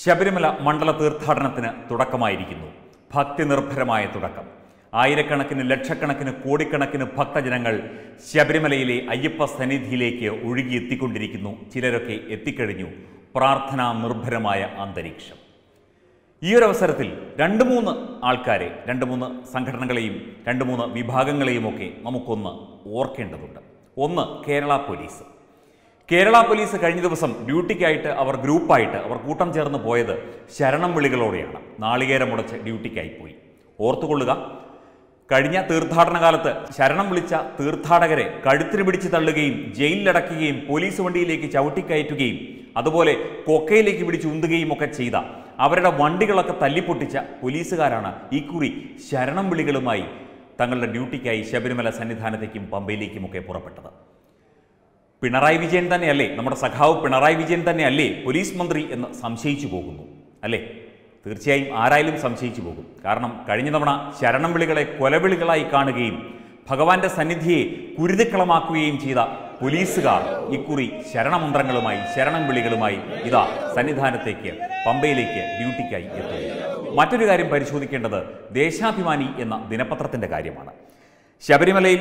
ശബരിമല മണ്ഡല തീർത്ഥാടനത്തിന് തുടക്കമായിരിക്കുന്നു ഭക്തി നിർഭരമായ തുടക്കം ആയിരക്കണക്കിന് ലക്ഷക്കണക്കിന് കോടിക്കണക്കിന് ഭക്തജനങ്ങൾ ശബരിമലയിലെ അയ്യപ്പ സന്നിധിയിലേക്ക് ഒഴുകിയെത്തിക്കൊണ്ടിരിക്കുന്നു ചിലരൊക്കെ എത്തിക്കഴിഞ്ഞു പ്രാർത്ഥനാ നിർഭരമായ അന്തരീക്ഷം ഈ ഒരു അവസരത്തിൽ രണ്ട് മൂന്ന് ആൾക്കാരെ രണ്ട് മൂന്ന് സംഘടനകളെയും രണ്ട് മൂന്ന് വിഭാഗങ്ങളെയും ഒക്കെ നമുക്കൊന്ന് ഓർക്കേണ്ടതുണ്ട് ഒന്ന് കേരള പോലീസ് കേരള പോലീസ് കഴിഞ്ഞ ദിവസം ഡ്യൂട്ടിക്കായിട്ട് അവർ ഗ്രൂപ്പായിട്ട് അവർ കൂട്ടം ചേർന്ന് പോയത് ശരണം വിളികളോടെയാണ് നാളികേരം മുടച്ച് ഡ്യൂട്ടിക്കായി പോയി ഓർത്തുകൊള്ളുക കഴിഞ്ഞ തീർത്ഥാടന കാലത്ത് ശരണം വിളിച്ച തീർത്ഥാടകരെ കഴുത്തിന് പിടിച്ച് തള്ളുകയും ജയിലിലടക്കുകയും പോലീസ് വണ്ടിയിലേക്ക് ചവിട്ടിക്കയറ്റുകയും അതുപോലെ കൊക്കയിലേക്ക് പിടിച്ച് ഉന്തുകയും ഒക്കെ ചെയ്ത അവരുടെ വണ്ടികളൊക്കെ തല്ലിപ്പൊട്ടിച്ച പോലീസുകാരാണ് ഇക്കുറി ശരണം വിളികളുമായി തങ്ങളുടെ ഡ്യൂട്ടിക്കായി ശബരിമല സന്നിധാനത്തേക്കും പമ്പയിലേക്കുമൊക്കെ പുറപ്പെട്ടത് പിണറായി വിജയൻ തന്നെയല്ലേ നമ്മുടെ സഖാവ് പിണറായി വിജയൻ തന്നെയല്ലേ പോലീസ് മന്ത്രി എന്ന് സംശയിച്ചു പോകുന്നു അല്ലേ തീർച്ചയായും ആരായാലും സംശയിച്ചു പോകും കാരണം കഴിഞ്ഞ തവണ ശരണം വിളികളെ കൊലവിളികളായി കാണുകയും ഭഗവാന്റെ സന്നിധിയെ കുരുതിക്കളമാക്കുകയും ചെയ്ത പോലീസുകാർ ഇക്കുറി ശരണമന്ത്രങ്ങളുമായി ശരണം വിളികളുമായി ഇതാ സന്നിധാനത്തേക്ക് പമ്പയിലേക്ക് ഡ്യൂട്ടിക്കായി എത്തുന്നു മറ്റൊരു കാര്യം പരിശോധിക്കേണ്ടത് ദേശാഭിമാനി എന്ന ദിനപത്രത്തിന്റെ കാര്യമാണ് ശബരിമലയിൽ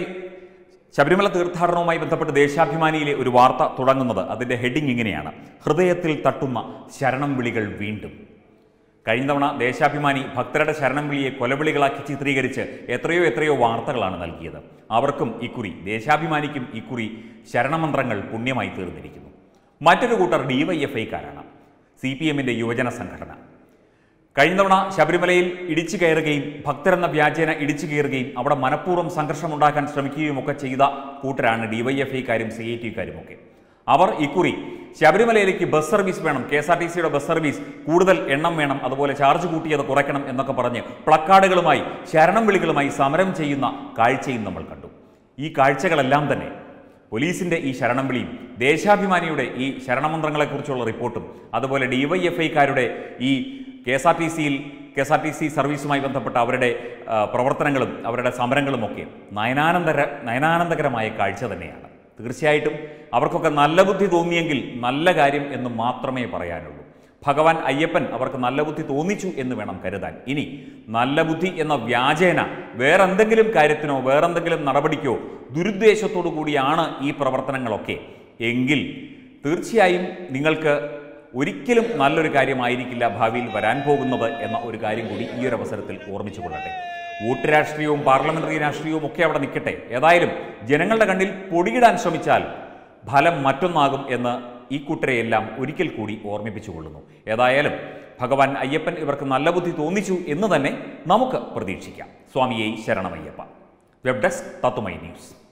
ശബരിമല തീർത്ഥാടനവുമായി ബന്ധപ്പെട്ട് ദേശാഭിമാനിയിലെ ഒരു വാർത്ത തുടങ്ങുന്നത് അതിൻ്റെ ഹെഡിങ് ഇങ്ങനെയാണ് ഹൃദയത്തിൽ തട്ടുന്ന ശരണം വിളികൾ വീണ്ടും കഴിഞ്ഞ തവണ ദേശാഭിമാനി ഭക്തരുടെ ശരണം വിളിയെ കൊലവിളികളാക്കി ചിത്രീകരിച്ച് എത്രയോ എത്രയോ വാർത്തകളാണ് നൽകിയത് അവർക്കും ഇക്കുറി ദേശാഭിമാനിക്കും ഇക്കുറി ശരണമന്ത്രങ്ങൾ പുണ്യമായി തീർന്നിരിക്കുന്നു മറ്റൊരു കൂട്ടർ ഡിവൈഎഫ്ഐക്കാരാണ് സി പി എമ്മിൻ്റെ യുവജന സംഘടന കഴിഞ്ഞ തവണ ശബരിമലയിൽ ഇടിച്ചു കയറുകയും ഭക്തരെന്ന വ്യാജേന ഇടിച്ചു കയറുകയും അവിടെ മനഃപൂർവ്വം സംഘർഷമുണ്ടാക്കാൻ ശ്രമിക്കുകയും ഒക്കെ ചെയ്ത കൂട്ടരാണ് ഡിവൈഎഫ്ഐക്കാരും സി ഐ ടിക്കാരും ഒക്കെ അവർ ഇക്കുറി ശബരിമലയിലേക്ക് ബസ് സർവീസ് വേണം കെ എസ് ആർ ടി സിയുടെ ബസ് സർവീസ് കൂടുതൽ എണ്ണം വേണം അതുപോലെ ചാർജ് കൂട്ടിയത് കുറയ്ക്കണം എന്നൊക്കെ പറഞ്ഞ് പ്ലക്കാർഡുകളുമായി ശരണം വിളികളുമായി സമരം ചെയ്യുന്ന കാഴ്ചയും നമ്മൾ കണ്ടു ഈ കാഴ്ചകളെല്ലാം തന്നെ പോലീസിന്റെ ഈ ശരണം വിളിയും ദേശാഭിമാനിയുടെ ഈ ശരണമന്ത്രങ്ങളെക്കുറിച്ചുള്ള റിപ്പോർട്ടും അതുപോലെ ഡിവൈഎഫ്ഐക്കാരുടെ ഈ കെ എസ് ആർ ടി സിയിൽ K S R T C സർവീസുമായി ബന്ധപ്പെട്ട അവരുടെ ആ, പ്രവർത്തനങ്ങളും അവരുടെ സമരങ്ങളുമൊക്കെ നയനാനന്ദര നയനാനന്ദകരമായ കാഴ്ച തന്നെയാണ് തീർച്ചയായിട്ടും അവർക്കൊക്കെ നല്ല ബുദ്ധി തോന്നിയെങ്കിൽ നല്ല കാര്യം എന്ന് മാത്രമേ പറയാനുള്ളൂ ഭഗവാൻ അയ്യപ്പൻ അവർക്ക് നല്ല ബുദ്ധി തോന്നിച്ചു എന്ന് വേണം കരുതാൻ ഇനി നല്ല ബുദ്ധി എന്ന വ്യാജേന വേറെന്തെങ്കിലും കാര്യത്തിനോ വേറെന്തെങ്കിലും നടപടിക്കോ ദുരുദ്ദേശത്തോടു കൂടിയാണ് ഈ പ്രവർത്തനങ്ങളൊക്കെ എങ്കിൽ തീർച്ചയായും നിങ്ങൾക്ക് ഒരിക്കലും നല്ലൊരു കാര്യമായിരിക്കില്ല ഭാവിയിൽ വരാൻ പോകുന്നത് എന്ന ഒരു കാര്യം കൂടി ഈ ഒരു അവസരത്തിൽ ഓർമ്മിച്ചു കൊള്ളട്ടെ വോട്ട് രാഷ്ട്രീയവും പാർലമെന്ററി രാഷ്ട്രീയവും ഒക്കെ അവിടെ നിൽക്കട്ടെ ഏതായാലും ജനങ്ങളുടെ കണ്ണിൽ പൊടിയിടാൻ ശ്രമിച്ചാൽ ഫലം മറ്റൊന്നാകും എന്ന് ഈ കൂട്ടരെയെല്ലാം ഒരിക്കൽ കൂടി ഓർമ്മിപ്പിച്ചുകൊള്ളുന്നു ഏതായാലും ഭഗവാൻ അയ്യപ്പൻ ഇവർക്ക് നല്ല ബുദ്ധി തോന്നിച്ചു എന്ന് തന്നെ നമുക്ക് പ്രതീക്ഷിക്കാം സ്വാമിയെ ശരണമയ്യപ്പ വെബ് ഡെസ്ക് തത്തുമൈ ന്യൂസ്